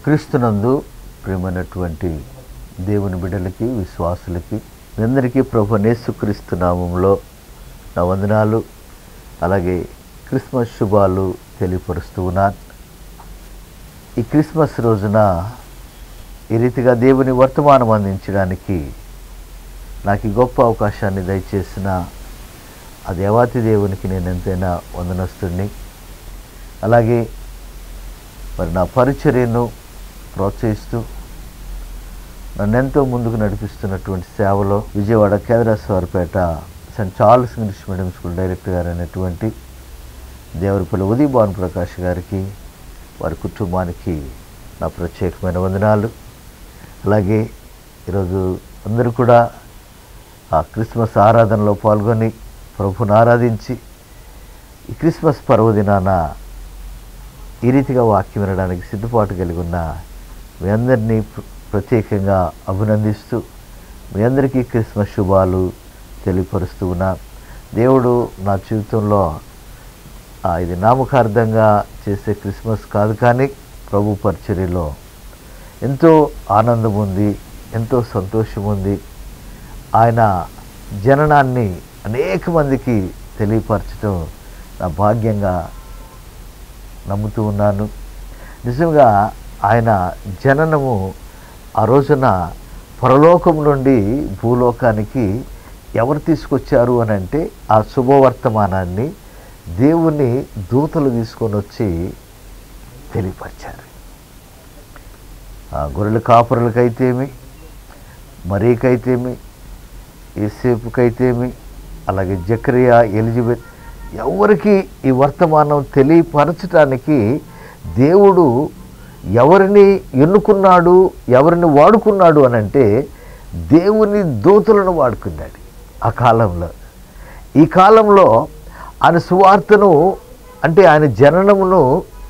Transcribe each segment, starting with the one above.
క్రీస్తునందు ప్రియమైనటువంటి దేవుని బిడ్డలకి విశ్వాసులకి మీ అందరికీ ప్రభు నేసుక్రీస్తు నామంలో నా వందనాలు అలాగే క్రిస్మస్ శుభాలు తెలియపరుస్తూ ఉన్నాను ఈ క్రిస్మస్ రోజున ఈ రీతిగా దేవుని వర్తమానం అందించడానికి నాకు ఈ గొప్ప అవకాశాన్ని దయచేసిన ఆ దేవాతి దేవునికి నేను ఎంతైనా వందనస్తుడిని అలాగే మరి నా పరిచర్యను ప్రోత్సహిస్తూ నన్ను ఎంతో ముందుకు నడిపిస్తున్నటువంటి సేవలో విజయవాడ కేంద్రస్వారిపేట saint Charles English medium school director గారు అయినటువంటి దేవరపల్లి ఉదయ్ భాను ప్రకాష్ గారికి వారి కుటుంబానికి నా ప్రత్యేకమైన వందనాలు అలాగే ఈరోజు అందరూ కూడా ఆ క్రిస్మస్ ఆరాధనలో పాల్గొని ప్రభుని ఆరాధించి ఈ క్రిస్మస్ పర్వదినాన ఈ రీతిగా వాక్యం వినడానికి సిద్ధపాటు కలిగి ఉన్న మీ అందరినీ ప్ర- ప్రత్యేకంగా అభినందిస్తూ మీ అందరికీ క్రిస్మస్ శుభాలు తెలియపరుస్తూ ఉన్నా దేవుడు నా జీవితంలో ఆ, ఇది నామకార్థంగా చేసే క్రిస్మస్ కాదు కానీ ప్రభు పరిచర్యలో ఎంతో ఆనందం ఉంది ఎంతో సంతోషం ఉంది ఆయన జననాన్ని అనేక మందికి తెలియపరచడం నా భాగ్యంగా నమ్ముతూ ఉన్నాను నిజంగా ఆయన జననము ఆ రోజున పరలోకం నుండి భూలోకానికి ఎవరు తీసుకొచ్చారు అని అంటే ఆ శుభవర్తమానాన్ని దేవుని దూతలు తీసుకొని వచ్చి తెలియపరిచారు ఆ గొర్రెల కాపురులకైతేమి మరీకైతేమి ఏసేపుకైతేమి అలాగే జక్రియా ఎలిజబెత్ ఎవరికి ఈ వర్తమానం తెలియపరచటానికి దేవుడు ఎవరిని ఎన్నుకున్నాడు ఎవరిని వాడుకున్నాడు అని అంటే దేవుని దూతలను వాడుకున్నాడు ఆ కాలంలో ఈ కాలంలో ఆయన సువార్తను అంటే ఆయన జననమును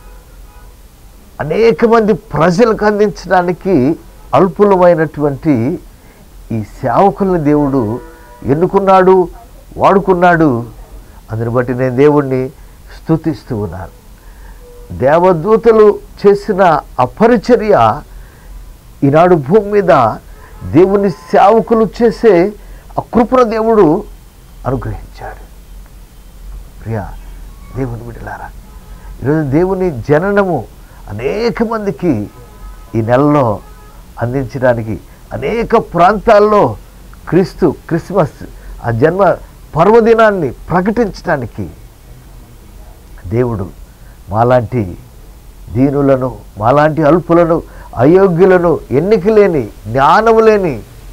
అనేక మంది ప్రజలకు అందించడానికి అల్పులమైనటువంటి ఈ సేవకులను దేవుడు ఎన్నుకున్నాడు వాడుకున్నాడు అందుని బట్టి నేను దేవుణ్ణి స్తుతిస్తూ ఉన్నాను దేవదూతలు చేసిన ఆ పరిచర్య ఈనాడు భూమి మీద దేవుని సేవకులు చేసే ఆ కృపణ దేవుడు అనుగ్రహించాడు ప్రియా దేవుని బిడ్డలారా ఈరోజు దేవుని జననము అనేక మందికి ఈ నెలలో అందించడానికి అనేక ప్రాంతాల్లో క్రీస్తు క్రిస్మస్ ఆ జన్మ పర్వదినాన్ని ప్రకటించడానికి దేవుడు మాలాంటి దీనులను మాలాంటి అల్పులను అయోగ్యులను ఎన్నిక లేని జ్ఞానము లేని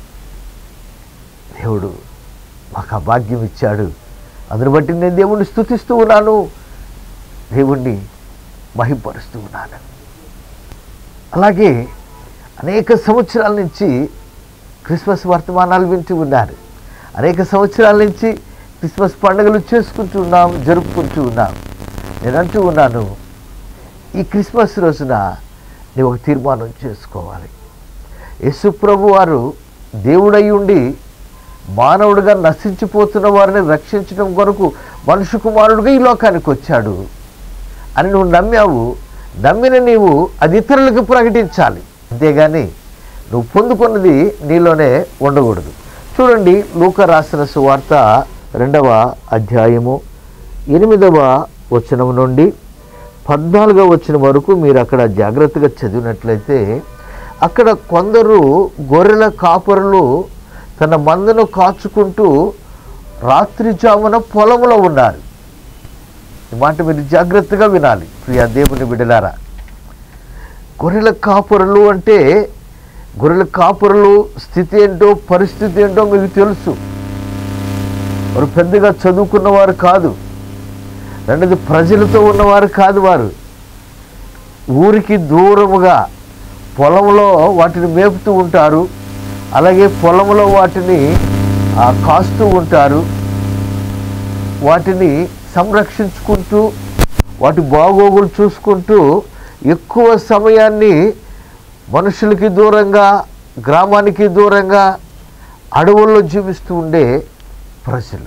దేవుడు మాకు ఆ భాగ్యం ఇచ్చాడు అందుని బట్టి నేను దేవుణ్ణి స్తుతిస్తూ ఉన్నాను దేవుణ్ణి మహింపరుస్తూ ఉన్నాను అలాగే అనేక సంవత్సరాల నుంచి క్రిస్మస్ వర్తమానాలు వింటూ ఉన్నారు అనేక సంవత్సరాల నుంచి క్రిస్మస్ పండుగలు చేసుకుంటూ ఉన్నాం జరుపుకుంటూ ఉన్నాం నేను అంటూ ఉన్నాను ఈ క్రిస్మస్ రోజున నీవు ఒక తీర్మానం చేసుకోవాలి యేసుప్రభు వారు దేవుడై ఉండి మానవుడిగా నశించిపోతున్న వారిని రక్షించడం కొరకు మనుషు కుమారుడుగా ఈ లోకానికి వచ్చాడు అని నువ్వు నమ్మావు నమ్మిన నీవు అది ఇతరులకు ప్రకటించాలి అంతేగాని నువ్వు పొందుకున్నది నీలోనే ఉండకూడదు చూడండి లూక రాసిన సువార్త రెండవ అధ్యాయము ఎనిమిదవ వచనం నుండి పద్నాలుగవ వచనం వరకు మీరు అక్కడ జాగ్రత్తగా చదివినట్లయితే అక్కడ కొందరు గొర్రెల కాపరులు తన మందను కాచుకుంటూ రాత్రి జామున పొలంలో ఉన్నారు ఈ మాట మీరు జాగ్రత్తగా వినాలి ప్రియా దేవుని బిడలారా గొర్రెల కాపురలు అంటే గొర్రెల కాపురలు స్థితి ఏంటో పరిస్థితి ఏంటో మీకు తెలుసు వారు పెద్దగా చదువుకున్నవారు కాదు రెండోది ప్రజలతో ఉన్నవారు కాదు వారు ఊరికి దూరముగా పొలంలో వాటిని మేపుతూ ఉంటారు అలాగే పొలంలో వాటిని ఆ, కాస్తూ ఉంటారు వాటిని సంరక్షించుకుంటూ వాటి బాగోగులు చూసుకుంటూ ఎక్కువ సమయాన్ని మనుషులకి దూరంగా గ్రామానికి దూరంగా అడవుల్లో జీవిస్తూ ఉండే ప్రజలు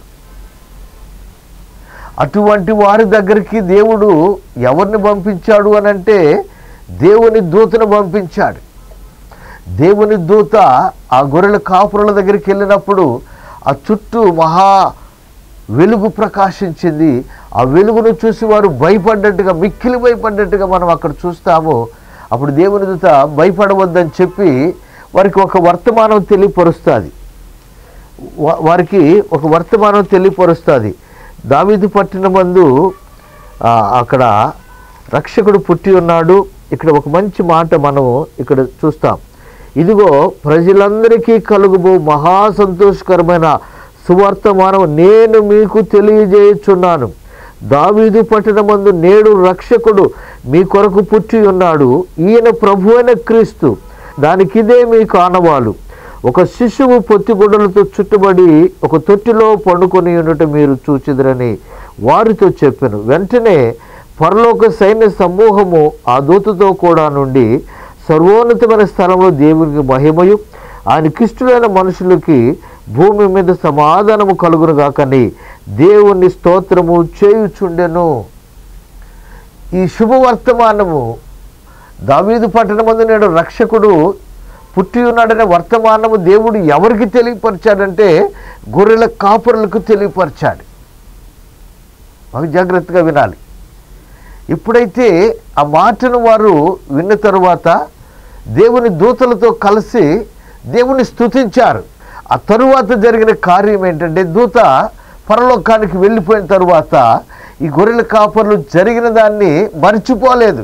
అటువంటి వారి దగ్గరికి దేవుడు ఎవరిని పంపించాడు అని అంటే దేవుని దూతను పంపించాడు దేవుని దూత ఆ గొర్రెల కాపురుల దగ్గరికి వెళ్ళినప్పుడు ఆ చుట్టూ మహా వెలుగు ప్రకాశించింది ఆ వెలుగును చూసి వారు భయపడ్డట్టుగా మిక్కిలి భయపడ్డట్టుగా మనం అక్కడ చూస్తాము అప్పుడు దేవుని దూత భయపడవద్దని చెప్పి వారికి ఒక వర్తమానం తెలియపరుస్తుంది వా- వారికి ఒక వర్తమానం తెలియపరుస్తుంది దావీదు పట్టిన మందు ఆ, అక్కడ రక్షకుడు పుట్టి ఉన్నాడు ఇక్కడ ఒక మంచి మాట మనం ఇక్కడ చూస్తాం ఇదిగో ప్రజలందరికీ కలుగుబో మహా సంతోషకరమైన సువర్తమానం నేను మీకు తెలియజేయుచున్నాను దావీదు పట్టణమందు నేడు రక్షకుడు మీ కొరకు పుట్టి ఉన్నాడు ఈయన ప్రభు అయిన క్రీస్తు దానికిదే మీకు ఆనవాలు ఒక శిశువు పొత్తిగుడ్డలతో చుట్టుబడి ఒక తొట్టిలో పండుకొని ఉండటం మీరు చూచిదరని వారితో చెప్పాను వెంటనే పరలోక సైన్య సమూహము ఆ దూతతో కూడా నుండి సర్వోన్నతమైన స్థలంలో దేవునికి మహిమయు ఆయన కిష్టులైన మనుషులకి భూమి మీద సమాధానము కలుగును గాకని దేవుని స్తోత్రము చేయుచుండెను ఈ శుభవర్తమానము దావీదు పట్టణమందు నేడు రక్షకుడు పుట్టి ఉన్నాడనే వర్తమానము దేవుడు ఎవరికి తెలియపరిచాడంటే గొర్రెల కాపురులకు తెలియపరిచాడు బాగా జాగ్రత్తగా వినాలి ఎప్పుడైతే ఆ మాటను వారు విన్న తరువాత దేవుని దూతలతో కలిసి దేవుని స్తుతించారు ఆ తరువాత జరిగిన కార్యం ఏంటంటే దూత పరలోకానికి వెళ్ళిపోయిన తరువాత ఈ గొర్రెల కాపర్లు జరిగిన దాన్ని మర్చిపోలేదు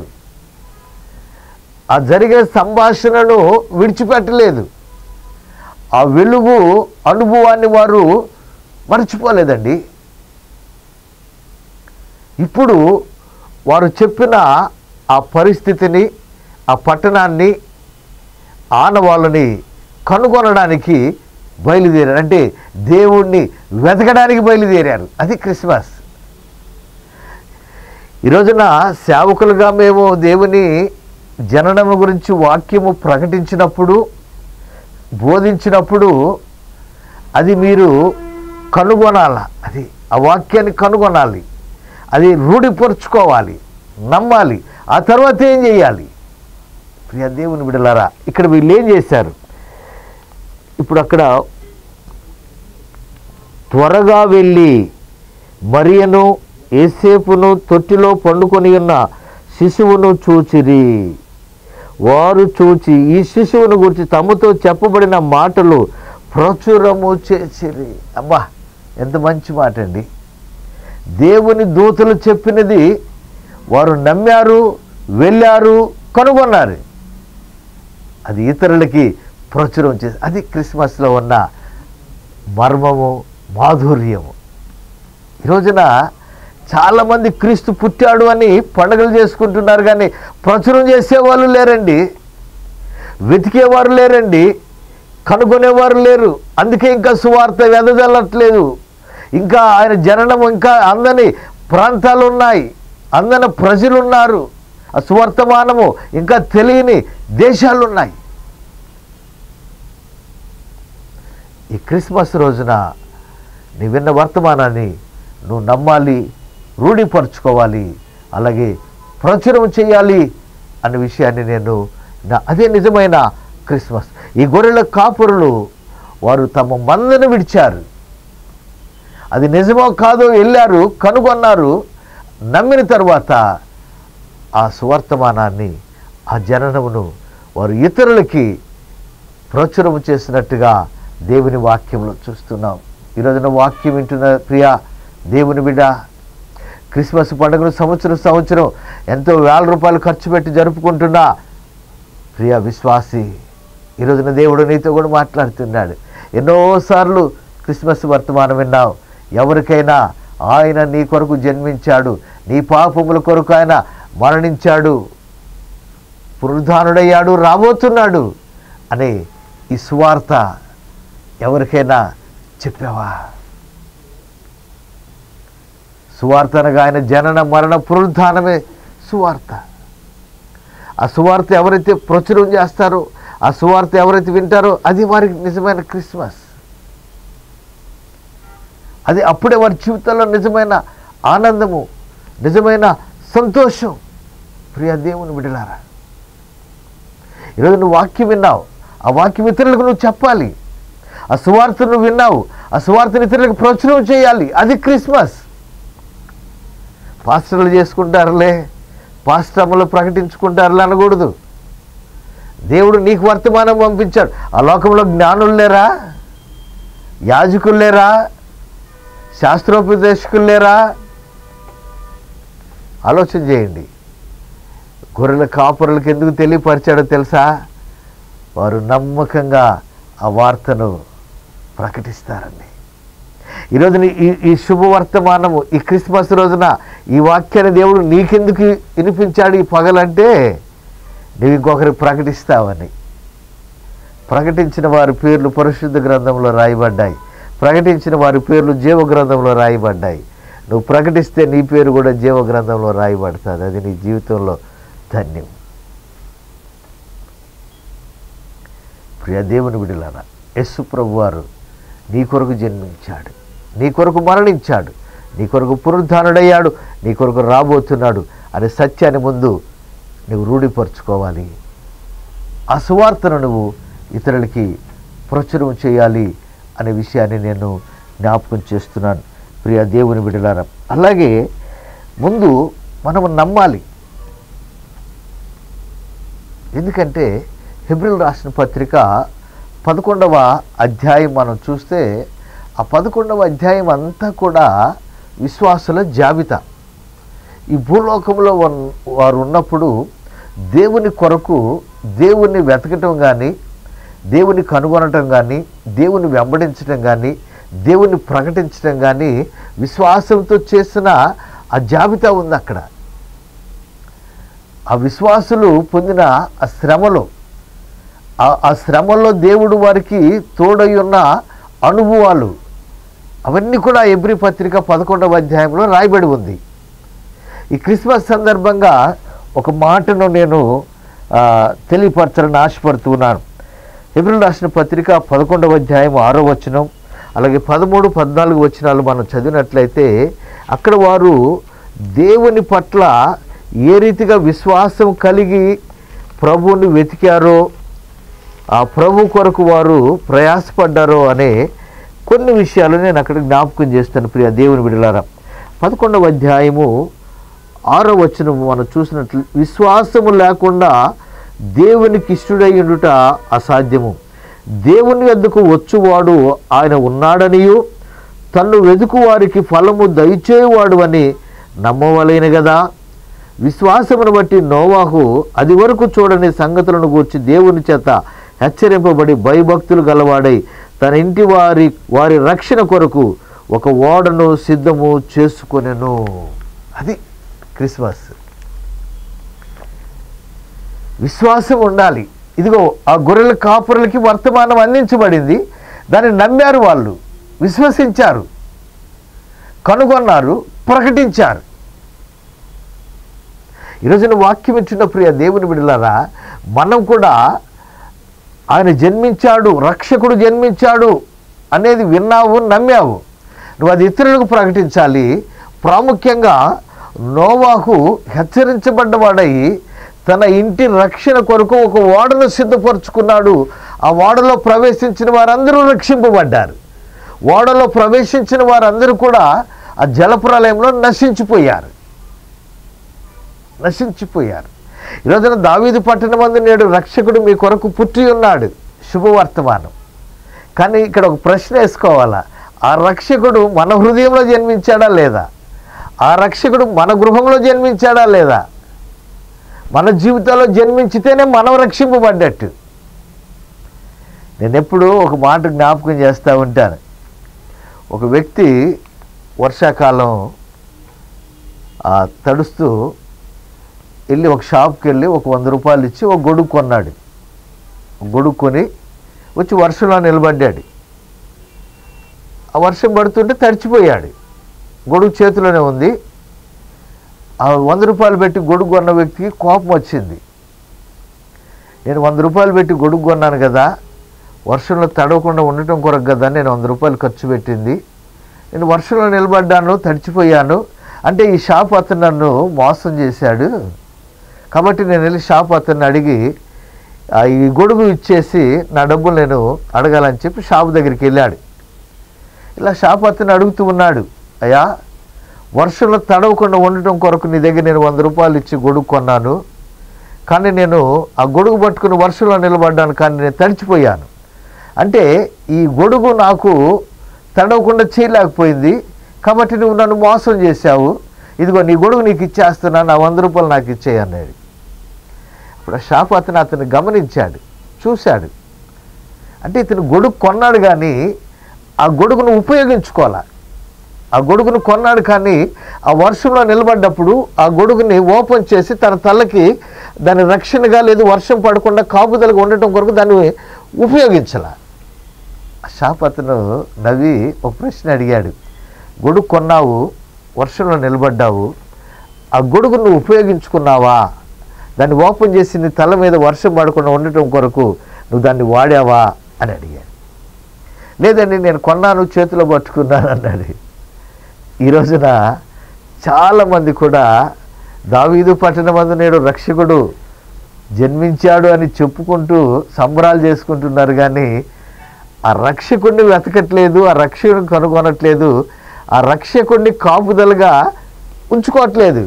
ఆ జరిగిన సంభాషణను విడిచిపెట్టలేదు ఆ వెలుగు అనుభవాన్ని వారు మర్చిపోలేదండి ఇప్పుడు వారు చెప్పిన ఆ పరిస్థితిని ఆ పట్టణాన్ని ఆనవాళ్ళని కనుగొనడానికి బయలుదేరారు అంటే దేవుణ్ణి వెతకడానికి బయలుదేరారు అది క్రిస్మస్ ఈ రోజున సేవకులుగా మేము దేవుని జననము గురించి వాక్యము ప్రకటించినప్పుడు బోధించినప్పుడు అది మీరు కనుగొనాల అది ఆ వాక్యాన్ని కనుగొనాలి అది రూఢిపరుచుకోవాలి నమ్మాలి ఆ తర్వాత ఏం చేయాలి ప్రియ దేవుని బిడలారా ఇక్కడ వీళ్ళు ఏం చేశారు ఇప్పుడు అక్కడ త్వరగా వెళ్ళి మరియను ఏసేపును తొట్టిలో పండుకొని ఉన్న శిశువును చూచిరి వారు చూచి ఈ శిశువును గురించి తమతో చెప్పబడిన మాటలు ప్రచురము చేసిరి అబ్బా ఎంత మంచి మాట అండి దేవుని దూతలు చెప్పినది వారు నమ్మారు వెళ్ళారు కనుగొన్నారు అది ఇతరులకి ప్రచురం చేసి అది క్రిస్మస్లో ఉన్న మర్మము మాధుర్యము ఈ రోజున చాలామంది క్రీస్తు పుట్టాడు అని పండుగలు చేసుకుంటున్నారు కానీ ప్రచురం చేసేవాళ్ళు లేరండి వెతికేవారు లేరండి కనుగొనేవారు లేరు అందుకే ఇంకా సువార్త వెదజల్లట్లేదు ఇంకా ఆయన జననం ఇంకా అందని ప్రాంతాలు ఉన్నాయి అందని ప్రజలు ఉన్నారు ఆ సువర్తమానము ఇంకా తెలియని దేశాలు ఉన్నాయి ఈ క్రిస్మస్ రోజున నీ విన్న వర్తమానాన్ని నువ్వు నమ్మాలి రూఢిపరచుకోవాలి అలాగే ప్రచురం చేయాలి అనే విషయాన్ని నేను నా అదే నిజమైన క్రిస్మస్ ఈ గొర్రెల కాపురులు వారు తమ మందను విడిచారు అది నిజమో కాదో వెళ్ళారు కనుగొన్నారు నమ్మిన తర్వాత ఆ సువర్తమానాన్ని ఆ జననమును వారు ఇతరులకి ప్రచురము చేసినట్టుగా దేవుని వాక్యంలో చూస్తున్నాం ఈరోజున వాక్యం వింటున్న ప్రియ దేవుని బిడ్డ క్రిస్మస్ పండుగను సంవత్సరం సంవత్సరం ఎంతో వేల రూపాయలు ఖర్చు పెట్టి జరుపుకుంటున్నా ప్రియ విశ్వాసి ఈరోజున దేవుడు నీతో కూడా మాట్లాడుతున్నాడు ఎన్నోసార్లు క్రిస్మస్ వర్తమానం విన్నావు ఎవరికైనా ఆయన నీ కొరకు జన్మించాడు నీ పాపముల కొరకు ఆయన మరణించాడు పునరుద్ధానుడయ్యాడు రాబోతున్నాడు అనే ఈ సువార్త ఎవరికైనా చెప్పావా సువార్త అనగా ఆయన జనన మరణ పునరుద్ధానమే సువార్త ఆ సువార్త ఎవరైతే ప్రచురం చేస్తారో ఆ సువార్త ఎవరైతే వింటారో అది వారికి నిజమైన క్రిస్మస్ అది అప్పుడే వారి జీవితంలో నిజమైన ఆనందము నిజమైన సంతోషం ప్రియ దేవుని విడలారా ఈరోజు నువ్వు వాక్యం విన్నావు ఆ వాక్యం ఇతరులకు నువ్వు చెప్పాలి ఆ సువార్త నువ్వు విన్నావు ఆ సువార్తను ఇతరులకు ప్రచురం చేయాలి అది క్రిస్మస్ పాస్టర్లు చేసుకుంటారులే పాస్టర్లు ప్రకటించుకుంటారులే అనకూడదు దేవుడు నీకు వర్తమానం పంపించాడు ఆ లోకంలో జ్ఞానులు లేరా యాజకులు లేరా శాస్త్రోపదేశకులు లేరా ఆలోచన చేయండి గొర్రెల కాపురులకు ఎందుకు తెలియపరిచాడో తెలుసా వారు నమ్మకంగా ఆ వార్తను ప్రకటిస్తారండి ఈరోజు నీ- ఈ ఈ శుభవర్తమానము ఈ క్రిస్మస్ రోజున ఈ వాక్యాన్ని దేవుడు నీకెందుకు వినిపించాడు ఈ పగలంటే నువ్వు ఇంకొకరికి ప్రకటిస్తావని ప్రకటించిన వారి పేర్లు పరిశుద్ధ గ్రంథంలో రాయబడ్డాయి ప్రకటించిన వారి పేర్లు జీవ గ్రంథంలో రాయబడ్డాయి నువ్వు ప్రకటిస్తే నీ పేరు కూడా జీవ గ్రంథంలో రాయబడుతుంది అది నీ జీవితంలో ధన్యం ప్రియ దేవుని విడులారా యస్సు ప్రభు వారు నీ కొరకు జన్మించాడు నీ కొరకు మరణించాడు నీ కొరకు పునరుద్ధానుడయ్యాడు నీ కొరకు రాబోతున్నాడు అనే సత్యాన్ని ముందు నువ్వు రూఢిపరుచుకోవాలి ఆ సువార్తను నువ్వు ఇతరులకి ప్రచురం చేయాలి అనే విషయాన్ని నేను జ్ఞాపకం చేస్తున్నాను ప్రియ దేవుని బిడ్డలారా అలాగే ముందు మనము నమ్మాలి ఎందుకంటే హెబ్రిల్ రాసిన పత్రిక పదకొండవ అధ్యాయం మనం చూస్తే ఆ పదకొండవ అధ్యాయం అంతా కూడా విశ్వాసుల జాబితా ఈ భూలోకంలో వన్- వారు ఉన్నప్పుడు దేవుని కొరకు దేవుణ్ణి వెతకటం కానీ దేవుని కనుగొనటం కానీ దేవుని వెంబడించటం కానీ దేవుని ప్రకటించటం కానీ విశ్వాసంతో చేసిన ఆ జాబితా ఉంది అక్కడ ఆ విశ్వాసులు పొందిన ఆ శ్రమలో ఆ- ఆ శ్రమలో దేవుడు వారికి తోడై ఉన్న అనుభవాలు అవన్నీ కూడా ఎబ్రి పత్రిక పదకొండవ అధ్యాయంలో రాయబడి ఉంది ఈ క్రిస్మస్ సందర్భంగా ఒక మాటను నేను ఆ, తెలియపరచాలని ఆశపడుతున్నాను ఏప్రిల్ రాసిన పత్రిక పదకొండవ అధ్యాయం ఆరో వచనం అలాగే పదమూడు పద్నాలుగు వచనాలు మనం చదివినట్లయితే అక్కడ వారు దేవుని పట్ల ఏ రీతిగా విశ్వాసం కలిగి ప్రభువుని వెతికారో ఆ ప్రభు కొరకు వారు ప్రయాసపడ్డారో అనే కొన్ని విషయాలు నేను అక్కడ జ్ఞాపకం చేస్తాను ప్రియ దేవుని బిడలారా పదకొండవ అధ్యాయము ఆరో వచనం మనం చూసినట్లు విశ్వాసము లేకుండా దేవునికి ఇష్టడై ఉండుట అసాధ్యము దేవుని వద్దకు వచ్చువాడు ఆయన ఉన్నాడనియు తన్ను వెతుకు వారికి ఫలము దయచేవాడు అని నమ్మవలేను కదా విశ్వాసమును బట్టి నోవాహు అది వరకు చూడని సంగతులను గూర్చి దేవుని చేత హెచ్చరింపబడి భయభక్తులు గలవాడై తన ఇంటి వారి వారి రక్షణ కొరకు ఒక ఓడను సిద్ధము చేసుకొనెను అది క్రిస్మస్ విశ్వాసం ఉండాలి ఇదిగో ఆ గొర్రెల కాపురులకి వర్తమానం అందించబడింది దాన్ని నమ్మారు వాళ్ళు విశ్వసించారు కనుగొన్నారు ప్రకటించారు ఈరోజున వాక్యం ఇచ్చిన ప్రియ దేవుని బిడ్డలారా మనం కూడా ఆయన జన్మించాడు రక్షకుడు జన్మించాడు అనేది విన్నావు నమ్మావు నువ్వు అది ఇతరులకు ప్రకటించాలి ప్రాముఖ్యంగా నోవాహు హెచ్చరించబడ్డవాడై తన ఇంటి రక్షణ కొరకు ఒక ఓడను సిద్ధపరుచుకున్నాడు ఆ ఓడలో ప్రవేశించిన వారందరూ రక్షింపబడ్డారు ఓడలో ప్రవేశించిన వారందరూ కూడా ఆ జలప్రలయంలో నశించిపోయారు నశించిపోయారు ఈరోజున దావీదు పట్టణం మందు నేడు రక్షకుడు మీ కొరకు పుట్టి ఉన్నాడు శుభవర్తమానం కానీ ఇక్కడ ఒక ప్రశ్న వేసుకోవాలా ఆ రక్షకుడు మన హృదయంలో జన్మించాడా లేదా ఆ రక్షకుడు మన గృహంలో జన్మించాడా లేదా మన జీవితంలో జన్మించితేనే మనం రక్షింపబడ్డట్టు నేను ఎప్పుడు ఒక మాట జ్ఞాపకం చేస్తూ ఉంటాను ఒక వ్యక్తి వర్షాకాలం ఆ, తడుస్తూ వెళ్ళి ఒక షాప్కి వెళ్ళి ఒక వంద రూపాయలు ఇచ్చి ఒక గొడుగు కొన్నాడు గొడుగు కొని వచ్చి వర్షంలో నిలబడ్డాడు ఆ వర్షం పడుతుంటే తడిచిపోయాడు గొడుగు చేతిలోనే ఉంది ఆ వంద రూపాయలు పెట్టి గొడుగు కొన్న వ్యక్తికి కోపం వచ్చింది నేను వంద రూపాయలు పెట్టి గొడుగు కొన్నాను కదా వర్షంలో తడవకుండా ఉండటం కొరకు కదా నేను వంద రూపాయలు ఖర్చు పెట్టింది నేను వర్షంలో నిలబడ్డాను తడిచిపోయాను అంటే ఈ షాప్ అతను నన్ను మోసం చేశాడు కాబట్టి నేను వెళ్ళి షాప్ అతన్ని అడిగి ఆ ఈ గొడుగు ఇచ్చేసి నా డబ్బులు నేను అడగాలని చెప్పి షాపు దగ్గరికి వెళ్ళాడు ఇలా షాప్ అతను అడుగుతూ ఉన్నాడు అయ్యా వర్షంలో తడవకుండా ఉండటం కొరకు నీ దగ్గర నేను వంద రూపాయలు ఇచ్చి గొడుగు కొన్నాను కానీ నేను ఆ గొడుగు పట్టుకుని వర్షంలో నిలబడ్డాను కానీ నేను తడిచిపోయాను అంటే ఈ గొడుగు నాకు తడవకుండా చేయలేకపోయింది కాబట్టి నువ్వు నన్ను మోసం చేశావు ఇదిగో నీ గొడుగు నీకు ఇచ్చేస్తున్నా నా వంద రూపాయలు నాకు ఇచ్చేయి అన్నాడు ఇప్పుడు ఆ షాప్ అతను అతను గమనించాడు చూశాడు అంటే ఇతను గొడుగు కొన్నాడు కానీ ఆ గొడుగును ఉపయోగించుకోవాలా ఆ గొడుగును కొన్నాడు కానీ ఆ వర్షంలో నిలబడ్డప్పుడు ఆ గొడుగుని ఓపెన్ చేసి తన తలకి దాని రక్షణగా లేదు వర్షం పడకుండా కాపుదలుగా ఉండటం కొరకు దాన్ని ఉపయోగించాల ఆ షాప్ అతను నవ్వి ఒక ప్రశ్న అడిగాడు గొడుగు కొన్నావు వర్షంలో నిలబడ్డావు ఆ గొడుగు నువ్వు ఉపయోగించుకున్నావా దాన్ని ఓపెన్ చేసి నీ తల మీద వర్షం పడకుండా ఉండటం కొరకు నువ్వు దాన్ని వాడావా అని అడిగాడు లేదండి నేను కొన్నాను చేతిలో పట్టుకున్నాను అన్నాడు ఈ రోజున చాలామంది కూడా దావీదు పట్టణమందు నేడు రక్షకుడు జన్మించాడు అని చెప్పుకుంటూ సంబరాలు చేసుకుంటున్నారు కానీ ఆ రక్షకుడిని వెతకట్లేదు ఆ రక్షకుడిని కనుగొనట్లేదు ఆ రక్షకుడిని కాపుదలుగా ఉంచుకోవట్లేదు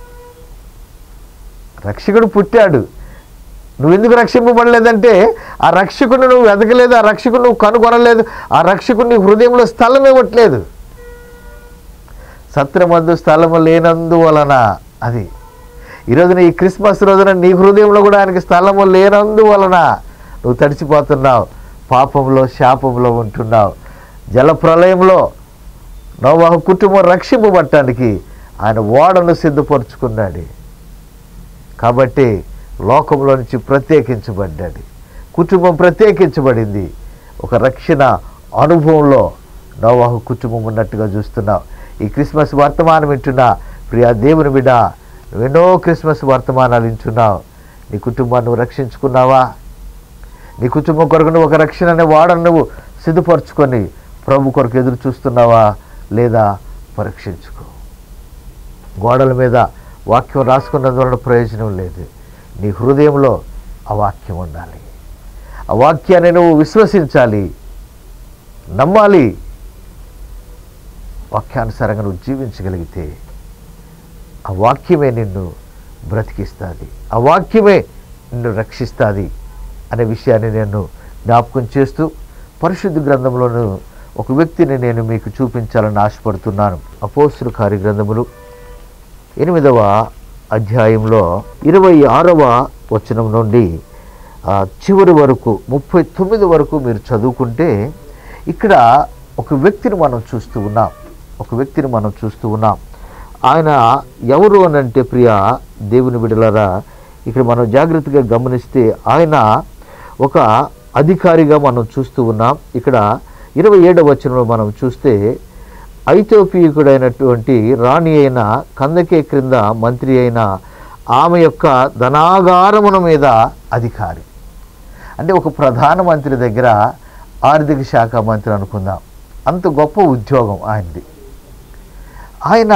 రక్షకుడు పుట్టాడు నువ్వు ఎందుకు రక్షింపబడలేదంటే ఆ రక్షకుడిని నువ్వు వెతకలేదు ఆ రక్షకుడు నువ్వు కనుగొనలేదు ఆ రక్షకుడిని హృదయంలో స్థలం ఇవ్వట్లేదు సత్రమందు స్థలము లేనందువలన అది ఈరోజున ఈ క్రిస్మస్ రోజున నీ హృదయంలో కూడా ఆయనకి స్థలము లేనందువలన నువ్వు తడిచిపోతున్నావు పాపంలో శాపంలో ఉంటున్నావు జల ప్రళయంలో నోవాహు కుటుంబం రక్షింపబట్టడానికి ఆయన ఓడను సిద్ధపరుచుకున్నాడు కాబట్టి లోకంలో నుంచి ప్రత్యేకించబడ్డాడు కుటుంబం ప్రత్యేకించబడింది ఒక రక్షణ అనుభవంలో నోవాహు కుటుంబం ఉన్నట్టుగా చూస్తున్నావు ఈ క్రిస్మస్ వర్తమానం వింటున్నా ప్రియా దేవుని బిడ్డ నువ్వు ఎన్నో క్రిస్మస్ వర్తమానాలు వింటున్నావు నీ కుటుంబాన్ని నువ్వు రక్షించుకున్నావా నీ కుటుంబం కొరకు నువ్వు ఒక రక్షణ అనే వాడను నువ్వు సిద్ధపరచుకొని ప్రభు కొరకు ఎదురు చూస్తున్నావా లేదా పరీక్షించుకో గోడల మీద వాక్యం రాసుకున్నందువలన ప్రయోజనం లేదు నీ హృదయంలో ఆ వాక్యం ఉండాలి ఆ వాక్యాన్ని నువ్వు విశ్వసించాలి నమ్మాలి వాక్యానుసారంగా నువ్వు జీవించగలిగితే ఆ వాక్యమే నిన్ను బ్రతికిస్తుంది ఆ వాక్యమే నిన్ను రక్షిస్తుంది అనే విషయాన్ని నేను జ్ఞాపకం చేస్తూ పరిశుద్ధ గ్రంథంలోను ఒక వ్యక్తిని నేను మీకు చూపించాలని ఆశపడుతున్నాను అపోస్తుల కార్య గ్రంథములు ఎనిమిదవ అధ్యాయంలో ఇరవై ఆరవ వచనం నుండి ఆ, చివరి వరకు ముప్పై తొమ్మిది వరకు మీరు చదువుకుంటే ఇక్కడ ఒక వ్యక్తిని మనం చూస్తూ ఉన్నాం ఒక వ్యక్తిని మనం చూస్తూ ఉన్నాం ఆయన ఎవరు అని అంటే ప్రియ దేవుని బిడలరా ఇక్కడ మనం జాగ్రత్తగా గమనిస్తే ఆయన ఒక అధికారిగా మనం చూస్తూ ఉన్నాం ఇక్కడ ఇరవై ఏడవ వచనంలో మనం చూస్తే ఐథోపియకుడైనటువంటి రాణి అయిన కందకే క్రింద మంత్రి అయిన ఆమె యొక్క ధనాగారమున మీద అధికారి అంటే ఒక ప్రధానమంత్రి దగ్గర ఆర్థిక శాఖ మంత్రి అనుకుందాం అంత గొప్ప ఉద్యోగం ఆయనది ఆయన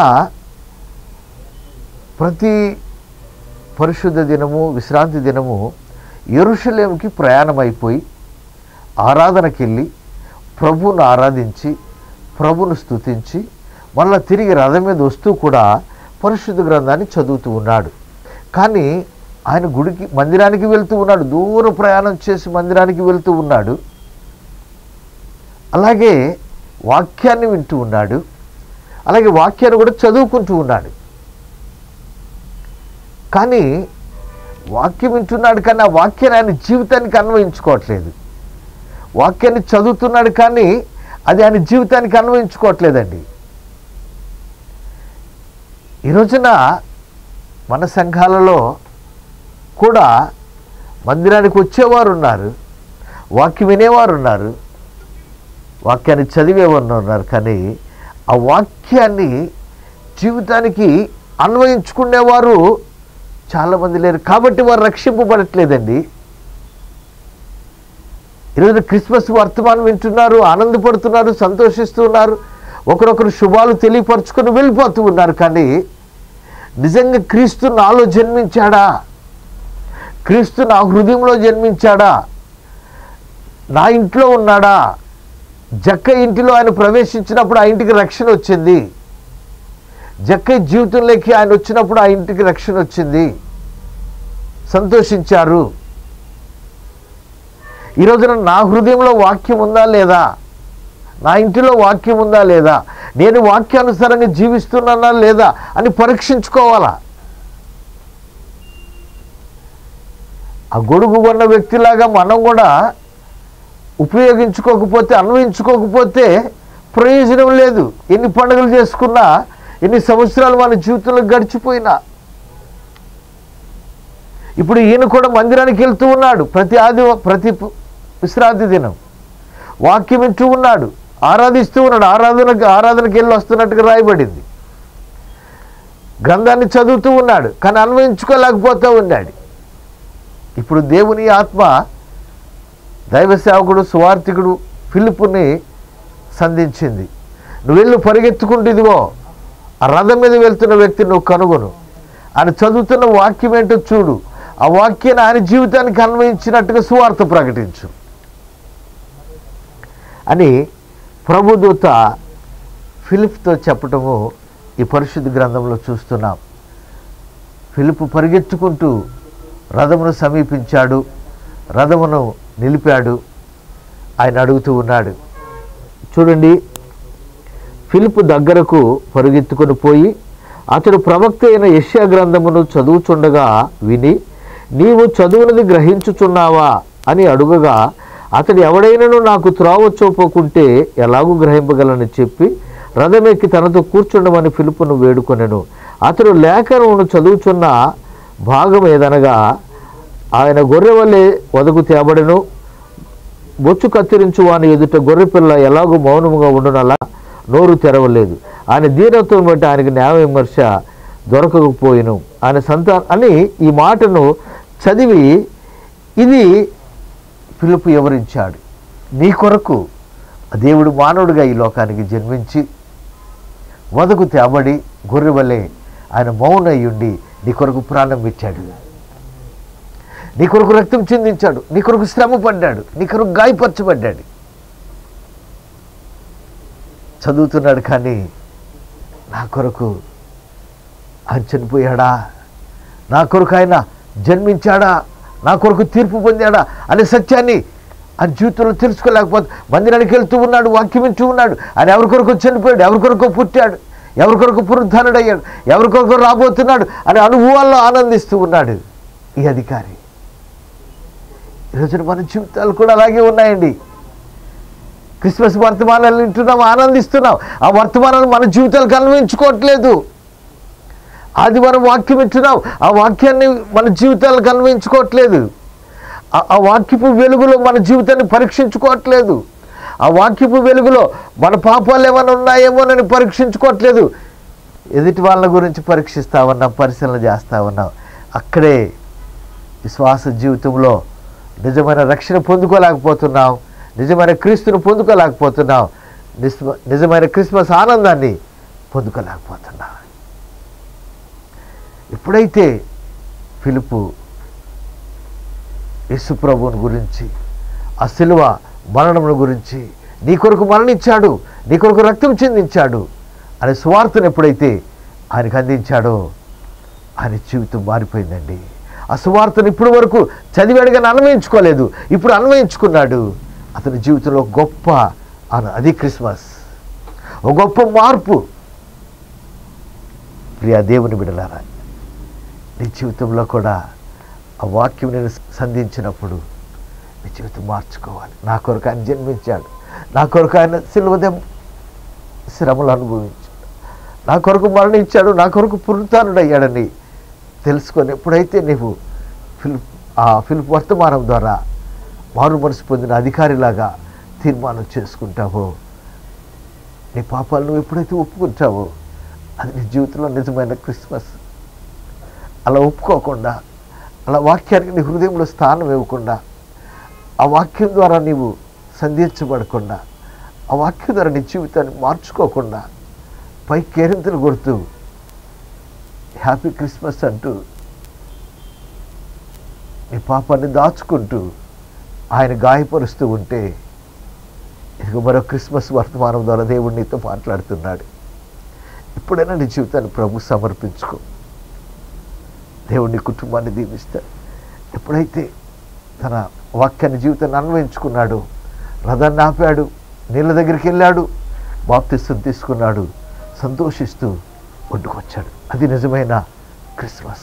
ప్రతి పరిశుద్ధ దినము విశ్రాంతి దినము ఎరుషలేంకి ప్రయాణం అయిపోయి ఆరాధనకి వెళ్ళి ప్రభువును ఆరాధించి ప్రభును స్తుతించి మళ్ళా తిరిగి రథం మీద వస్తూ కూడా పరిశుద్ధ గ్రంథాన్ని చదువుతూ ఉన్నాడు కానీ ఆయన గుడికి మందిరానికి వెళ్తూ ఉన్నాడు దూర ప్రయాణం చేసి మందిరానికి వెళ్తూ ఉన్నాడు అలాగే వాక్యాన్ని వింటూ ఉన్నాడు అలాగే వాక్యాన్ని కూడా చదువుకుంటూ ఉన్నాడు కానీ వాక్యం వింటున్నాడు కానీ ఆ వాక్యాన్ని ఆయన జీవితానికి అన్వయించుకోవట్లేదు వాక్యాన్ని చదువుతున్నాడు కానీ అది ఆయన జీవితానికి అన్వయించుకోవట్లేదండి ఈ రోజున మన సంఘాలలో కూడా మందిరానికి వచ్చేవారు ఉన్నారు వాక్యం వినేవారు ఉన్నారు వాక్యాన్ని చదివేవారు ఉన్నారు కానీ ఆ వాక్యాన్ని జీవితానికి అన్వయించుకునేవారు చాలామంది లేరు కాబట్టి వారు రక్షింపబడట్లేదండి ఈరోజు క్రిస్మస్ వర్తమానం వింటున్నారు ఆనందపడుతున్నారు సంతోషిస్తున్నారు ఒకరొకరు శుభాలు తెలియపరచుకొని వెళ్ళిపోతూ ఉన్నారు కానీ నిజంగా క్రీస్తు నాలో జన్మించాడా క్రీస్తు నా హృదయంలో జన్మించాడా నా ఇంట్లో ఉన్నాడా జక్క ఇంటిలో ఆయన ప్రవేశించినప్పుడు ఆ ఇంటికి రక్షణ వచ్చింది జక్క జీవితంలోకి ఆయన వచ్చినప్పుడు ఆ ఇంటికి రక్షణ వచ్చింది సంతోషించారు ఈ రోజున నా హృదయంలో వాక్యం ఉందా లేదా నా ఇంటిలో వాక్యం ఉందా లేదా నేను వాక్యానుసారంగా జీవిస్తున్నానా లేదా అని పరీక్షించుకోవాలా ఆ గొడుగు కొన్న వ్యక్తిలాగా మనం కూడా ఉపయోగించుకోకపోతే అన్వయించుకోకపోతే ప్రయోజనం లేదు ఎన్ని పండుగలు చేసుకున్నా ఎన్ని సంవత్సరాలు మన జీవితంలో గడిచిపోయినా ఇప్పుడు ఈయన కూడా మందిరానికి వెళ్తూ ఉన్నాడు ప్రతి ఆది ప్రతి పు- విశ్రాంతి దినం వాక్యం వింటూ ఉన్నాడు ఆరాధిస్తూ ఉన్నాడు ఆరాధనకి ఆరాధనకి వెళ్ళి వస్తున్నట్టుగా రాయబడింది గ్రంథాన్ని చదువుతూ ఉన్నాడు కానీ అన్వయించుకోలేకపోతూ ఉన్నాడు ఇప్పుడు దేవుని ఆత్మ దైవ సేవకుడు సువార్థికుడు ఫిలిప్పుని సంధించింది నువ్వు వెళ్ళు పరిగెత్తుకుంటూ ఇదిగో ఆ రథం మీద వెళ్తున్న వ్యక్తిని నువ్వు కనుగొను ఆయన చదువుతున్న వాక్యం ఏంటో చూడు ఆ వాక్యాన్ని ఆయన జీవితానికి అన్వయించినట్టుగా సువార్త ప్రకటించు అని ప్రభుదూత ఫిలిప్తో చెప్పటము ఈ పరిశుద్ధ గ్రంథంలో చూస్తున్నాం ఫిలిప్ పరిగెత్తుకుంటూ రథమును సమీపించాడు రథమును నిలిపాడు ఆయన అడుగుతూ ఉన్నాడు చూడండి ఫిలిప్ దగ్గరకు పరుగెత్తుకొని పోయి అతడు ప్రవక్త అయిన యష్యా గ్రంథమును చదువుచుండగా విని నీవు చదువునది గ్రహించుచున్నావా అని అడుగగా అతడు ఎవడైనను నాకు త్రోవ చూపకుంటే ఎలాగూ గ్రహింపగలని చెప్పి రథమెక్కి తనతో కూర్చుండమని ఫిలిపును వేడుకొనెను అతడు లేఖనమును చదువుచున్న భాగం ఏదనగా ఆయన గొర్రె వల్లే వదకు తేబడెను బొచ్చు కత్తిరించు వాని ఎదుట గొర్రెపిల్ల ఎలాగో మౌనముగా ఉండునలా నోరు తెరవలేదు ఆయన దీనత్వం బట్టి ఆయనకి న్యాయ విమర్శ దొరకకపోయిను ఆయన సంతాన అని ఈ మాటను చదివి ఇది పిలుపు వివరించాడు నీ కొరకు దేవుడు మానవుడిగా ఈ లోకానికి జన్మించి వదకు తేబడి గొర్రె వలె ఆయన మౌనయ్యుండి నీ కొరకు ప్రాణం ఇచ్చాడు నీ కొరకు రక్తం చిందించాడు నీ కొరకు శ్రమ పడ్డాడు నీ కొరకు గాయపరచబడ్డాడు చదువుతున్నాడు కానీ నా కొరకు ఆయన చనిపోయాడా నా కొరకు ఆయన జన్మించాడా నా కొరకు తీర్పు పొందాడా అనే సత్యాన్ని ఆ జీవితంలో తెలుసుకోలేకపోతే మందిరానికి వెళ్తూ ఉన్నాడు వాక్యం వింటూ ఉన్నాడు ఆయన ఎవరి కొరకు చనిపోయాడు ఎవరి కొరకు పుట్టాడు ఎవరి కొరకు పునరుద్ధరణుడయ్యాడు ఎవరి కొరకు రాబోతున్నాడు అనే అనుభవాల్లో ఆనందిస్తూ ఉన్నాడు ఈ అధికారి ఈరోజున మన జీవితాలు కూడా అలాగే ఉన్నాయండి క్రిస్మస్ వర్తమానాలు వింటున్నాం ఆనందిస్తున్నాం ఆ వర్తమానాలు మన జీవితాలకు అన్వయించుకోవట్లేదు ఆదివారం వాక్యం వింటున్నాం ఆ వాక్యాన్ని మన జీవితాలకు అన్వయించుకోవట్లేదు ఆ- ఆ వాక్యపు వెలుగులో మన జీవితాన్ని పరీక్షించుకోవట్లేదు ఆ వాక్యపు వెలుగులో మన పాపాలు ఏమైనా ఉన్నాయేమోనని పరీక్షించుకోవట్లేదు ఎదుటి వాళ్ళ గురించి పరీక్షిస్తా ఉన్నాం పరిశీలన చేస్తా ఉన్నాం అక్కడే విశ్వాస జీవితంలో నిజమైన రక్షణ పొందుకోలేకపోతున్నాం నిజమైన క్రీస్తును పొందుకోలేకపోతున్నాం నిస్మ- నిజమైన క్రిస్మస్ ఆనందాన్ని పొందుకోలేకపోతున్నాం ఎప్పుడైతే ఫిలిపు యేసుప్రభుని గురించి ఆ శిలువ మరణముల గురించి నీ కొరకు మరణించాడు నీ కొరకు రక్తం చెందించాడు అనే స్వార్థను ఎప్పుడైతే ఆయనకు అందించాడో ఆయన జీవితం మారిపోయిందండి ఆ సువార్తను ఇప్పటి వరకు చదివాడు కానీ అన్వయించుకోలేదు ఇప్పుడు అన్వయించుకున్నాడు అతని జీవితంలో ఒక గొప్ప ఆన- అది క్రిస్మస్ ఒక గొప్ప మార్పు ప్రియా దేవుని బిడలారా నీ జీవితంలో కూడా ఆ వాక్యం నేను సంధించినప్పుడు నీ జీవితం మార్చుకోవాలి నా కొరకు ఆయన జన్మించాడు నా కొరకు ఆయన సిలువ దెబ్బ శ్రమలు అనుభవించాడు నా కొరకు మరణించాడు నా కొరకు పునరుతానుడయ్యాడని తెలుసుకొని ఎప్పుడైతే నీవు ఫిలిప్ ఆ ఫిలిప్ వర్తమానం ద్వారా మారు మనసు పొందిన అధికారిలాగా తీర్మానం చేసుకుంటావో నీ పాపాలు నువ్వు ఎప్పుడైతే ఒప్పుకుంటావో అది నీ జీవితంలో నిజమైన క్రిస్మస్ అలా ఒప్పుకోకుండా అలా వాక్యానికి నీ హృదయంలో స్థానం ఇవ్వకుండా ఆ వాక్యం ద్వారా నీవు సంధించబడకుండా ఆ వాక్యం ద్వారా నీ జీవితాన్ని మార్చుకోకుండా పై కేరింతలు కొడుతూ హ్యాపీ క్రిస్మస్ అంటూ నీ పాపాన్ని దాచుకుంటూ ఆయన గాయపరుస్తూ ఉంటే ఇదిగో మరో క్రిస్మస్ వర్తమానం ద్వారా దేవుడు నీతో మాట్లాడుతున్నాడు ఇప్పుడైనా నీ జీవితాన్ని ప్రభు సమర్పించుకో దేవుడు నీ కుటుంబాన్ని దీవిస్తాడు ఎప్పుడైతే తన వాక్యాన్ని జీవితాన్ని అన్వయించుకున్నాడు రథాన్ని ఆపాడు నీళ్ళ దగ్గరికి వెళ్ళాడు బాప్తిస్తం తీసుకున్నాడు సంతోషిస్తూ ఒడ్డుకొచ్చాడు అది నిజమైన క్రిస్మస్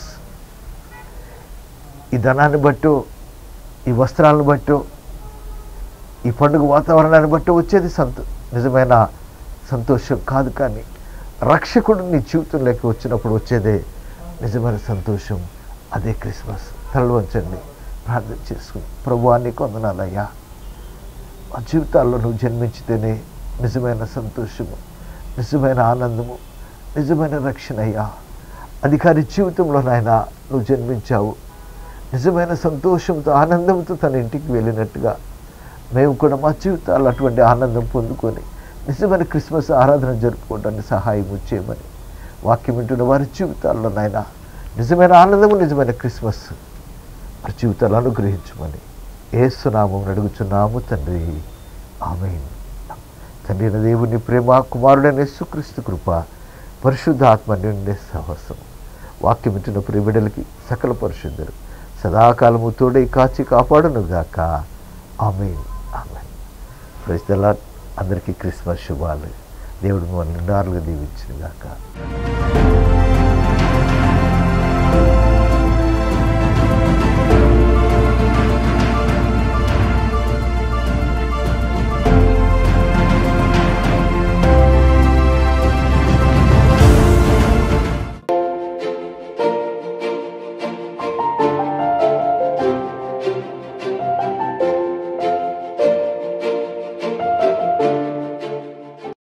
ఈ ధనాన్ని బట్టో ఈ వస్త్రాలను బట్టో ఈ పండుగ వాతావరణాన్ని బట్టి వచ్చేది సంతో నిజమైన సంతోషం కాదు కానీ రక్షకుడు నీ జీవితంలోకి వచ్చినప్పుడు వచ్చేదే నిజమైన సంతోషం అదే క్రిస్మస్ తలలు వంచండి ప్రార్థన చేసుకుని ప్రభు నీకు వందనాలయ్యా మా జీవితాల్లో నువ్వు జన్మించితేనే నిజమైన సంతోషము నిజమైన ఆనందము నిజమైన రక్షణ అయ్యా అధికారి జీవితంలో నాయన నువ్వు జన్మించావు నిజమైన సంతోషంతో ఆనందంతో తన ఇంటికి వెళ్ళినట్టుగా మేము కూడా మా జీవితాల్లో అటువంటి ఆనందం పొందుకొని నిజమైన క్రిస్మస్ ఆరాధన జరుపుకోవడానికి సహాయం చేయమని వాక్యం వింటున్న వారి జీవితాల్లో నాయన నిజమైన ఆనందము నిజమైన క్రిస్మస్ వారి జీవితాలు అనుగ్రహించమని ఏసునామం అడుగుచున్నాము తండ్రి ఆమె తండ్రి అయిన దేవుని ప్రేమ కుమారుడైన యేసుక్రీస్తు కృప పరిశుద్ధ ఆత్మ నిండే సహవాసం వాక్యం వింటున్న ప్రియ బిడ్డలకి సకల పరిశుద్ధులు సదాకాలము తోడై కాచి కాపాడునుగాక ఆమె ఆమె ప్రజల అందరికీ క్రిస్మస్ శుభాలు దేవుడు మిమ్మల్ని నిండారులుగా దీవించుగాక